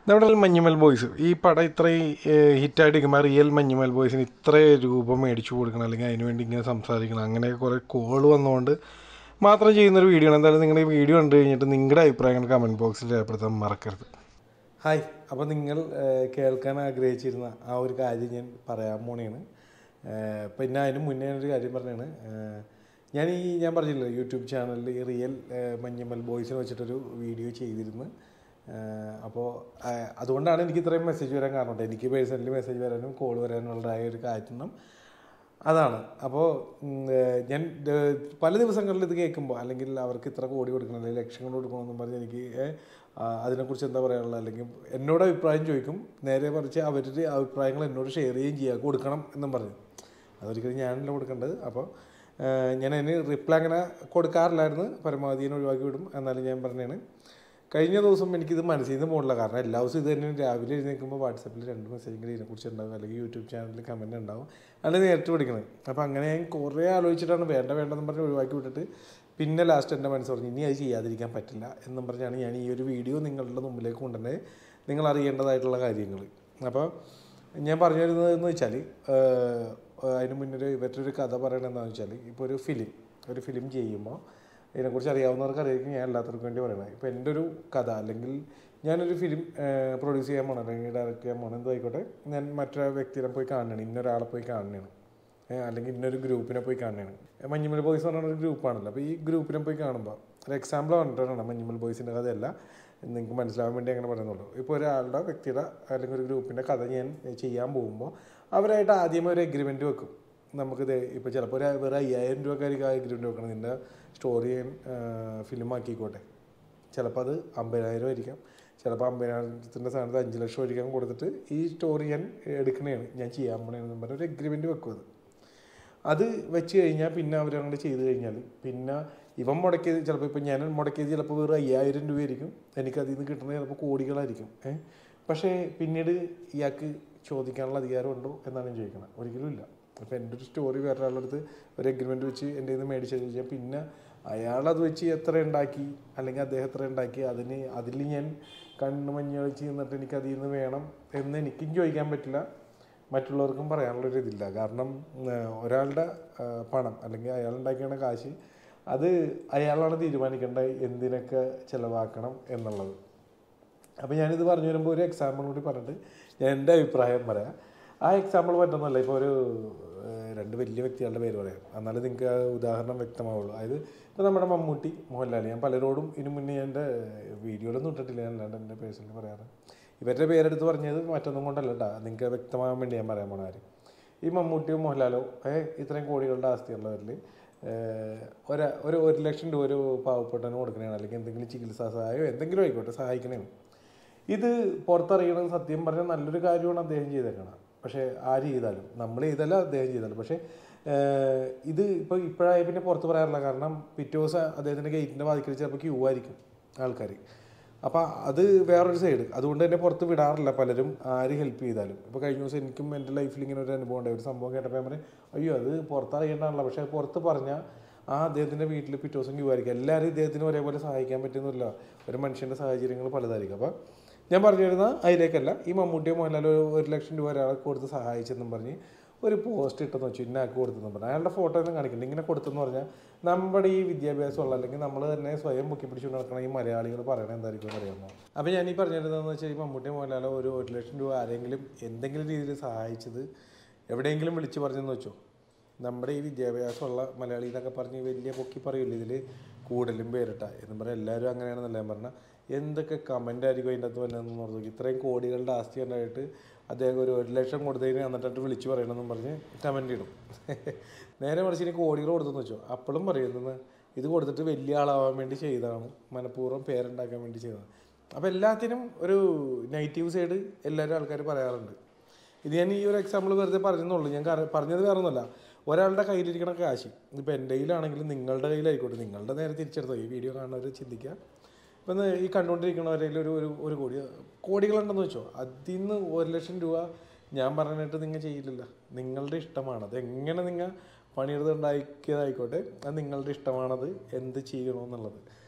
നമ്മുടെ മഞ്ഞുമൽ ബോയ്സ് ഈ പടം ഇത്രയും ഹിറ്റായിട്ടിരിക്കുമ്പോൾ റിയൽ മഞ്ഞുമൽ ബോയ്സിന് ഇത്ര രൂപ മേടിച്ചു കൊടുക്കണം അല്ലെങ്കിൽ അതിന് വേണ്ടി ഇങ്ങനെ സംസാരിക്കണം അങ്ങനെ കുറേ കോൾ വന്നുകൊണ്ട് മാത്രം ചെയ്യുന്നൊരു വീഡിയോ ആണ് എന്തായാലും നിങ്ങളുടെ ഈ വീഡിയോ കണ്ടു കഴിഞ്ഞിട്ട് നിങ്ങളുടെ അഭിപ്രായങ്ങൾ കമൻറ്റ് ബോക്സിൽ രേഖപ്പെടുത്താൻ മറക്കരുത് ഹായ് അപ്പോൾ നിങ്ങൾ ഏഹ്, കേൾക്കാൻ ആഗ്രഹിച്ചിരുന്ന ആ ഒരു കാര്യം ഞാൻ പറയാൻ പോണേണ് ഏഹ്, പിന്നെ അതിന് മുന്നേ ഒരു കാര്യം പറഞ്ഞാണ് ഏഹ്, ഞാൻ ഈ ഞാൻ പറഞ്ഞില്ല യൂട്യൂബ് ചാനലിൽ ഈ റിയൽ ഏഹ്, മഞ്ഞമ്മൽ ബോയ്സിനെ വെച്ചിട്ടൊരു വീഡിയോ ചെയ്തിരുന്നു അപ്പോൾ അതുകൊണ്ടാണ് എനിക്ക് ഇത്രയും മെസ്സേജ് വരാൻ കാരണം കേട്ടോ. എനിക്ക് പേഴ്സണലി മെസ്സേജ് വരാനും കോൾ വരാനുള്ളതായ ഒരു കാരണം അതാണ് അപ്പോൾ ഞാൻ ഏഹ്, പല ദിവസങ്ങളിൽ ഇത് കേൾക്കുമ്പോൾ അല്ലെങ്കിൽ അവർക്ക് ഇത്ര കോടി കൊടുക്കണം അല്ലെങ്കിൽ ലക്ഷങ്ങൾ കൊടുക്കണമെന്നും പറഞ്ഞ് എനിക്ക് ഏഹ്, ആ, അതിനെക്കുറിച്ച് എന്താ പറയാനുള്ളത് അല്ലെങ്കിൽ എന്നോട് അഭിപ്രായം ചോദിക്കും നേരെ മറിച്ച് അവരുടെ അഭിപ്രായങ്ങൾ എന്നോട് ഷെയർ ചെയ്യുകയും ചെയ്യുക കൊടുക്കണം എന്നും പറഞ്ഞു അതൊരിക്കലും ഞാനല്ല കൊടുക്കേണ്ടത് അപ്പോൾ ഏഹ്, ഞാൻ അതിന് റിപ്ലൈ അങ്ങനെ കൊടുക്കാറില്ലായിരുന്നു പരമാവധി ഞാൻ ഒഴിവാക്കി വിടും എന്നാലും ഞാൻ പറഞ്ഞാണ് കഴിഞ്ഞ ദിവസം എനിക്കിത് മനസ്സിൽ നിന്ന് പോകില്ല കാരണം എല്ലാ ദിവസവും ഇത് തന്നെ രാവിലെ എഴുന്നേൽക്കുമ്പോൾ വാട്സപ്പിൽ രണ്ട് മെസ്സേജെങ്കിലും ഇതിനെക്കുറിച്ച് ഉണ്ടാവും അല്ലെങ്കിൽ യൂട്യൂബ് ചാനലിൽ കമൻറ്റ് ഉണ്ടാവും അല്ലെങ്കിൽ നേരിട്ട് പഠിക്കണം അപ്പോൾ അങ്ങനെ ഞാൻ കുറേ ആലോചിച്ചിട്ടാണ് വേണ്ട വേണ്ടെന്ന് പറഞ്ഞ് ഒഴിവാക്കി വിട്ടിട്ട് പിന്നെ ലാസ്റ്റ് എൻ്റെ മനസ്സ് പറഞ്ഞു ഇനി അത് ചെയ്യാതിരിക്കാൻ പറ്റില്ല എന്നും പറഞ്ഞാണ് ഞാൻ ഈ ഒരു വീഡിയോ നിങ്ങളുടെ മുമ്പിലേക്ക് കൊണ്ടുവന്നത് നിങ്ങൾ അറിയേണ്ടതായിട്ടുള്ള കാര്യങ്ങൾ അപ്പോൾ ഞാൻ പറഞ്ഞു വരുന്നത് എന്ന് വെച്ചാൽ അതിന് മുന്നേ ഇവരുടെ ഒരു കഥ പറയണത് എന്താണെന്ന് വെച്ചാൽ ഇപ്പോൾ ഒരു ഫിലിം ഒരു ഫിലിം ചെയ്യുമ്പോൾ ഇതിനെക്കുറിച്ച് അറിയാവുന്നവർക്ക് അറിയാം ഞാൻ എല്ലാത്തവർക്കും വേണ്ടി പറയണത് ഇപ്പോൾ എൻ്റെ ഒരു കഥ അല്ലെങ്കിൽ ഞാനൊരു ഫിലിം പ്രൊഡ്യൂസ് ചെയ്യാൻ പോകണം അല്ലെങ്കിൽ ഡയറക്റ്റ് ചെയ്യാൻ പോകണം എന്തോ ആയിക്കോട്ടെ ഞാൻ മറ്റൊരു വ്യക്തിനെ പോയി കാണണം ഇന്നൊരാളെ പോയി കാണണം ഏഹ് അല്ലെങ്കിൽ ഇന്നൊരു ഗ്രൂപ്പിനെ പോയി കാണണം മഞ്ഞുമൽ ബോയ്സ് എന്ന് പറഞ്ഞ ഒരു ഗ്രൂപ്പാണല്ലോ അപ്പോൾ ഈ ഗ്രൂപ്പിനെ പോയി കാണുമ്പോൾ ഒരു എക്സാമ്പിൾ പറഞ്ഞിട്ടാണ് മഞ്ഞുമൽ ബോയ്സിൻ്റെ കഥയല്ല നിങ്ങൾക്ക് മനസ്സിലാവാൻ വേണ്ടി അങ്ങനെ പറയുന്നുള്ളൂ ഇപ്പോൾ ഒരാളുടെ വ്യക്തിയുടെ അല്ലെങ്കിൽ ഒരു ഗ്രൂപ്പിൻ്റെ കഥ ഞാൻ ചെയ്യാൻ പോകുമ്പോൾ അവരായിട്ട് ആദ്യമേ ഒരു എഗ്രിമെൻറ്റ് വെക്കും നമുക്കിത് ഇപ്പോൾ ചിലപ്പോൾ ഒരു വെറും അയ്യായിരം രൂപക്കാർക്ക് ആ എഗ്രിമെൻറ്റ് വെക്കണം നിൻ്റെ സ്റ്റോറി ഞാൻ ഫിലിം ആക്കിക്കോട്ടെ ചിലപ്പോൾ അത് അമ്പതിനായിരം ആയിരിക്കാം ചിലപ്പോൾ അമ്പതിനായിരത്തിൻ്റെ സ്ഥാനത്ത് അഞ്ച് ലക്ഷം ആയിരിക്കാം കൊടുത്തിട്ട് ഈ സ്റ്റോറി ഞാൻ എടുക്കണേണ് ഞാൻ ചെയ്യാൻ പോണേന്ന് പറഞ്ഞ ഒരു എഗ്രിമെൻറ്റ് വെക്കും അത് അത് വെച്ച് കഴിഞ്ഞാൽ പിന്നെ അവരങ്ങോട്ട് ചെയ്ത് കഴിഞ്ഞാൽ പിന്നെ ഇവൻ മുടക്കിയത് ചിലപ്പോൾ ഇപ്പം ഞാൻ മുടക്കിയത് ചിലപ്പോൾ വെറും അയ്യായിരം രൂപയായിരിക്കും എനിക്ക് അതിൽ നിന്ന് കിട്ടുന്നത് ചിലപ്പോൾ കോടികളായിരിക്കും ഏഹ് പക്ഷേ പിന്നീട് ഇയാൾക്ക് ചോദിക്കാനുള്ള അധികാരമുണ്ടോ എന്നാണ് ഞാൻ ചോദിക്കുന്നത് ഒരിക്കലും ഇല്ല അപ്പോൾ എൻ്റെ ഒരു സ്റ്റോറി വേറെ ഒരാളുടെ അടുത്ത് ഒരു എഗ്രിമെൻറ്റ് വെച്ച് എൻ്റെ നിന്ന് മേടിച്ചു കഴിഞ്ഞാൽ പിന്നെ അയാളത് വെച്ച് എത്ര ഉണ്ടാക്കി അല്ലെങ്കിൽ അദ്ദേഹം എത്ര ഉണ്ടാക്കി അതിന് അതിൽ ഞാൻ കണ്ണ് മഞ്ഞളിച്ച് നിന്നിട്ട് എനിക്ക് അതിൽ നിന്ന് വേണം എന്ന് എനിക്കും ചോദിക്കാൻ പറ്റില്ല മറ്റുള്ളവർക്കും പറയാനുള്ളൊരു ഇതില്ല കാരണം ഏഹ്, ഒരാളുടെ ഏഹ്, പണം അല്ലെങ്കിൽ അയാൾ ഉണ്ടാക്കിയ കാശ് അത് അയാളാണ് തീരുമാനിക്കേണ്ടത് എന്തിനൊക്കെ ചിലവാക്കണം എന്നുള്ളത് അപ്പോൾ ഞാനിത് പറഞ്ഞു വരുമ്പോൾ ഒരു എക്സാമ്പിൾ കൂടി പറഞ്ഞിട്ട് ഞാൻ എൻ്റെ അഭിപ്രായം പറയാം ആ എക്സാമ്പിൾ പറ്റുന്നല്ല ഇപ്പോൾ ഒരു ഏഹ്, രണ്ട് വലിയ വ്യക്തികളുടെ പേര് പറയാം എന്നാലും നിങ്ങൾക്ക് ആ ഉദാഹരണം വ്യക്തമാവുള്ളൂ അതായത് ഇപ്പോൾ നമ്മുടെ മമ്മൂട്ടി മോഹൻലാൽ ഞാൻ പലരോടും ഇതിനു മുന്നേ ഞാൻ എൻ്റെ വീഡിയോയിലൊന്നും ഇട്ടിട്ടില്ല ഞാൻ അല്ലാണ്ട് എൻ്റെ പേഴ്സണലി പറയാറ് ഇവരുടെ പേരെടുത്ത് പറഞ്ഞത് മറ്റൊന്നും കൊണ്ടല്ല കേട്ടോ നിങ്ങൾക്ക് വ്യക്തമാകാൻ വേണ്ടി ഞാൻ പറയാൻ പോണ കാര്യം ഈ മമ്മൂട്ടിയോ മോഹൻലാലോ ഏ ഇത്രയും കോടികളുടെ ആസ്തിയുള്ളവരിൽ ഒരു ഒരു ഒരു ലക്ഷം രൂപ ഒരു പാവപ്പെട്ടവന് കൊടുക്കണേണ് അല്ലെങ്കിൽ എന്തെങ്കിലും ചികിത്സാ സഹായമോ എന്തെങ്കിലും ആയിക്കോട്ടെ സഹായിക്കണേണ് ഇത് പുറത്തറിയണത് സത്യം പറഞ്ഞാൽ നല്ലൊരു കാര്യമാണ് അദ്ദേഹം ചെയ്തേക്കണം പക്ഷേ ആര് ചെയ്താലും നമ്മൾ ചെയ്തല്ല അദ്ദേഹം ചെയ്താലും പക്ഷേ ഏഹ്, ഇത് ഇപ്പോൾ ഇപ്പോഴായ പിന്നെ പുറത്ത് പറയാറില്ല കാരണം പിറ്റേ ദിവസം അദ്ദേഹത്തിൻ്റെ ഗേറ്റിൻ്റെ വാതിക്കൽ ചിലപ്പോൾ ക്യൂ ആയിരിക്കും ആൾക്കാർ അപ്പോൾ അത് വേറൊരു സൈഡ് അതുകൊണ്ട് തന്നെ പുറത്ത് വിടാറില്ല പലരും ആര് ഹെൽപ്പ് ചെയ്താലും ഇപ്പോൾ കഴിഞ്ഞ ദിവസം എനിക്കും എൻ്റെ ലൈഫിൽ ഇങ്ങനെ ഒരു അനുഭവം ഉണ്ടായി ഒരു സംഭവം കേട്ടപ്പോൾ ഞാൻ പറയും അയ്യോ അത് പുറത്തറിയേണ്ടതാണല്ലോ പക്ഷേ പുറത്ത് പറഞ്ഞാൽ ആ അദ്ദേഹത്തിൻ്റെ വീട്ടിൽ പിറ്റേ ദിവസം ക്യൂ ആയിരിക്കും എല്ലാവരും ഇദ്ദേഹത്തിന് ഒരേപോലെ സഹായിക്കാൻ പറ്റുന്നില്ല ഒരു മനുഷ്യൻ്റെ സാഹചര്യങ്ങൾ പലതായിരിക്കും അപ്പോൾ ഞാൻ പറഞ്ഞു വരുന്ന അതിലേക്കല്ല ഈ മമ്മൂട്ടിയോ മോഹൻലാലോ ഒരു ലക്ഷം രൂപ ഒരാൾക്ക് കൊടുത്ത് സഹായിച്ചെന്നും പറഞ്ഞ് ഒരു പോസ്റ്റ് ഇട്ടെന്ന് വെച്ചു ഇന്നാൾക്ക് കൊടുത്തെന്നും പറഞ്ഞു അയാളുടെ ഫോട്ടോ ഒന്നും കാണിക്കണ്ട ഇങ്ങനെ കൊടുത്തെന്ന് പറഞ്ഞാൽ നമ്മുടെ ഈ വിദ്യാഭ്യാസമുള്ള അല്ലെങ്കിൽ നമ്മൾ തന്നെ സ്വയം പൊക്കി പിടിച്ചുകൊണ്ട് നടക്കുന്ന ഈ മലയാളികൾ പറയണത് എന്തായിരിക്കും എന്ന് അറിയാമോ അപ്പോൾ ഞാൻ ഈ പറഞ്ഞിരുന്നതെന്ന് വെച്ചാൽ ഈ മമ്മൂട്ടി മോഹൻലാലോ ഒരു ഒരു ലക്ഷം രൂപ ആരെങ്കിലും എന്തെങ്കിലും രീതിയിൽ സഹായിച്ചത് എവിടെയെങ്കിലും വിളിച്ച് പറഞ്ഞെന്ന് വെച്ചോ നമ്മുടെ ഈ വിദ്യാഭ്യാസമുള്ള മലയാളി എന്നൊക്കെ പറഞ്ഞ് വലിയ പൊക്കി പറയില്ല ഇതിൽ കൂടുതലും പേരിട്ട എന്ന് പറഞ്ഞാൽ എല്ലാവരും അങ്ങനെയാണെന്നല്ല ഞാൻ പറഞ്ഞാൽ എന്തൊക്കെ കമൻ്റ് ആയിരിക്കും അതിൻ്റെ അകത്ത് വന്നതെന്ന് ഓർത്ത് നോക്കി ഇത്രയും കോടികളുടെ ആസ്തി ഉണ്ടായിട്ട് അദ്ദേഹം ഒരു ഒരു ലക്ഷം കൊടുത്തതിന് എന്നിട്ട് വിളിച്ച് പറയണമെന്നും പറഞ്ഞ് കമൻ്റ് ഇടും നേരെ മറിച്ച് ഇനി കോടികൾ കൊടുത്തെന്ന് വെച്ചോ അപ്പോഴും പറയുന്നത് ഇത് കൊടുത്തിട്ട് വലിയ ആളാവാൻ വേണ്ടി ചെയ്തതാണ് മനഃപൂർവ്വം പേരുണ്ടാക്കാൻ വേണ്ടി ചെയ്തതാണ് അപ്പോൾ എല്ലാത്തിനും ഒരു നെഗറ്റീവ് സൈഡ് എല്ലാവരും ആൾക്കാർ പറയാറുണ്ട് ഇത് ഞാൻ ഈ ഒരു എക്സാമ്പിൾ വെറുതെ പറഞ്ഞെന്നുള്ളൂ ഞാൻ കാര- പറഞ്ഞത് വേറെ ഒന്നുമല്ല ഒരാളുടെ കയ്യിലിരിക്കണ കാശ് ഇതിപ്പോൾ എൻ്റെ കയ്യിലാണെങ്കിലും നിങ്ങളുടെ കയ്യിലായിക്കോട്ടെ നിങ്ങളുടെ നേരെ തിരിച്ചെടുത്തോ ഈ വീഡിയോ കാണുന്നവർ ചിന്തിക്കുക ഇപ്പം ഈ കണ്ടുകൊണ്ടിരിക്കുന്നവരിൽ ഒരു ഒരു ഒരു കോടി കോടികളുണ്ടെന്ന് വെച്ചോ അതിൽ നിന്ന് ഒരു ലക്ഷം രൂപ ഞാൻ പറഞ്ഞിട്ട് നിങ്ങൾ ചെയ്യില്ല നിങ്ങളുടെ ഇഷ്ടമാണ് അത് എങ്ങനെ നിങ്ങൾ പണിയെടുത്ത് ഉണ്ടാക്കിയതായിക്കോട്ടെ അത് നിങ്ങളുടെ ഇഷ്ടമാണത് എന്ത് ചെയ്യണമെന്നുള്ളത്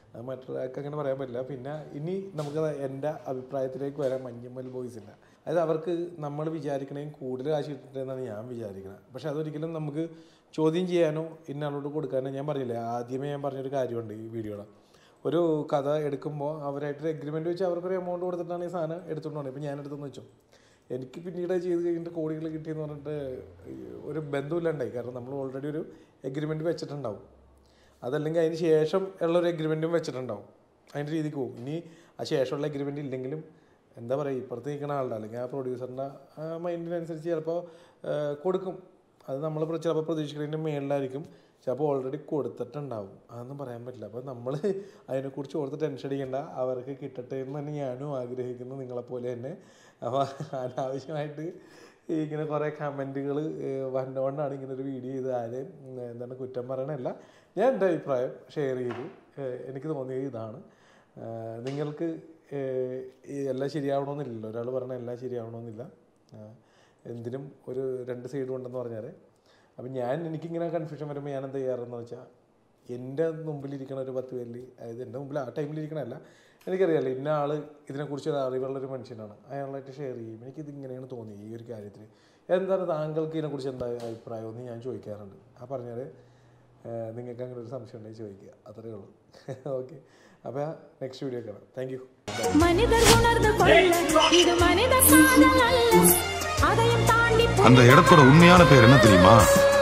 അത് മറ്റൊരാൾക്ക് അങ്ങനെ പറയാൻ പറ്റില്ല പിന്നെ ഇനി നമുക്ക് എൻ്റെ അഭിപ്രായത്തിലേക്ക് വരാൻ മഞ്ഞമ്മൽ ബോയ്സ് ഇല്ല അതായത് അവർക്ക് നമ്മൾ വിചാരിക്കണേയും കൂടുതൽ കാശ് കിട്ടുന്നതെന്നാണ് ഞാൻ വിചാരിക്കുന്നത് പക്ഷെ അതൊരിക്കലും നമുക്ക് ചോദ്യം ചെയ്യാനോ ഇന്നാളോട് കൊടുക്കാനോ ഞാൻ പറഞ്ഞില്ലേ ആദ്യമേ ഞാൻ പറഞ്ഞൊരു കാര്യമുണ്ട് ഈ വീഡിയോയുടെ ഒരു കഥ എടുക്കുമ്പോൾ അവരായിട്ടൊരു എഗ്രിമെൻറ്റ് വെച്ച് അവർക്കൊരു എമൗണ്ട് കൊടുത്തിട്ടാണ് ഈ സാധനം എടുത്തുകൊണ്ട് പോകുന്നത് ഇപ്പം ഞാൻ എടുത്തെന്ന് വെച്ചോ എനിക്ക് പിന്നീട് അത് ചെയ്ത് കഴിഞ്ഞിട്ട് കോടികൾ കിട്ടിയെന്ന് പറഞ്ഞിട്ട് ഒരു ബന്ധമില്ലാണ്ടായി കാരണം നമ്മൾ ഓൾറെഡി ഒരു എഗ്രിമെൻറ്റ് വെച്ചിട്ടുണ്ടാവും അതല്ലെങ്കിൽ അതിന് ശേഷം ഉള്ളൊരു എഗ്രിമെൻറ്റും വെച്ചിട്ടുണ്ടാവും അതിൻ്റെ രീതിക്ക് പോകും ഇനി ആ ശേഷമുള്ള എഗ്രിമെൻറ്റ് ഇല്ലെങ്കിലും എന്താ പറയുക ഇപ്പുറത്ത് നിൽക്കുന്ന ആളുടെ അല്ലെങ്കിൽ ആ പ്രൊഡ്യൂസറിൻ്റെ മൈൻഡിനനുസരിച്ച് ചിലപ്പോൾ കൊടുക്കും അത് നമ്മൾ ചിലപ്പോൾ പ്രതീക്ഷിക്കുന്നതിൻ്റെ മേളിലായിരിക്കും ചിലപ്പോൾ ഓൾറെഡി കൊടുത്തിട്ടുണ്ടാവും അതൊന്നും പറയാൻ പറ്റില്ല അപ്പോൾ നമ്മൾ അതിനെക്കുറിച്ച് ഓർത്ത് ടെൻഷൻ അടിക്കേണ്ട അവർക്ക് കിട്ടട്ടെ എന്ന് തന്നെ ഞാനും ആഗ്രഹിക്കുന്നു നിങ്ങളെപ്പോലെ തന്നെ അപ്പോൾ അനാവശ്യമായിട്ട് ഇങ്ങനെ കുറേ കമൻറ്റുകൾ വന്നുകൊണ്ടാണ് ഇങ്ങനെ ഒരു വീഡിയോ ചെയ്ത് ആരെയും ഉം, എന്താണ് കുറ്റം പറയണല്ല ഞാൻ എൻ്റെ അഭിപ്രായം ഷെയർ ചെയ്തു ഏഹ് എനിക്ക് തോന്നിയത് ഇതാണ് ആഹ് നിങ്ങൾക്ക് ഏഹ് ഈ എല്ലാം ശരിയാവണമെന്നില്ലല്ലോ ഒരാൾ പറഞ്ഞാൽ എല്ലാം ശരിയാവണമെന്നില്ല ആഹ് എന്തിനും ഒരു രണ്ട് സൈഡും ഉണ്ടെന്ന് പറഞ്ഞാൽ അപ്പം ഞാൻ എനിക്കിങ്ങനെ കൺഫ്യൂഷൻ വരുമ്പോൾ ഞാൻ എന്താ ചെയ്യാറെന്ന് വെച്ചാൽ എൻ്റെ മുമ്പിലിരിക്കണ ഒരു പത്ത് പേരിൽ അതായത് എൻ്റെ മുമ്പിൽ ആ ടൈമിലിരിക്കണമല്ല എനിക്കറിയാലോ ഇന്ന ആൾ ഇതിനെക്കുറിച്ച് ഒരു അറിവുള്ള ഒരു മനുഷ്യനാണ് അയാളായിട്ട് ഷെയർ ചെയ്യും എനിക്കിത് ഇങ്ങനെയാണ് തോന്നിയത് ഈ ഒരു കാര്യത്തിൽ എന്താണ് താങ്കൾക്ക് ഇതിനെക്കുറിച്ച് എന്താ അഭിപ്രായം എന്ന് ഞാൻ ചോദിക്കാറുണ്ട് ആ പറഞ്ഞാൽ നിങ്ങൾക്ക് അങ്ങനെ ഒരു സംശയം ഉണ്ടെങ്കിൽ ചോദിക്കുക അത്രയേ ഉള്ളൂ ഓക്കെ അപ്പോൾ നെക്സ്റ്റ് വീഡിയോ കാണാം താങ്ക് യു மனிதர் உணர்ந்து கொள்ள இது மனித காதல் அல்ல அதையும் தாண்டி அந்த இடத்தோட உண்மையான பேர் என்ன தெரியுமா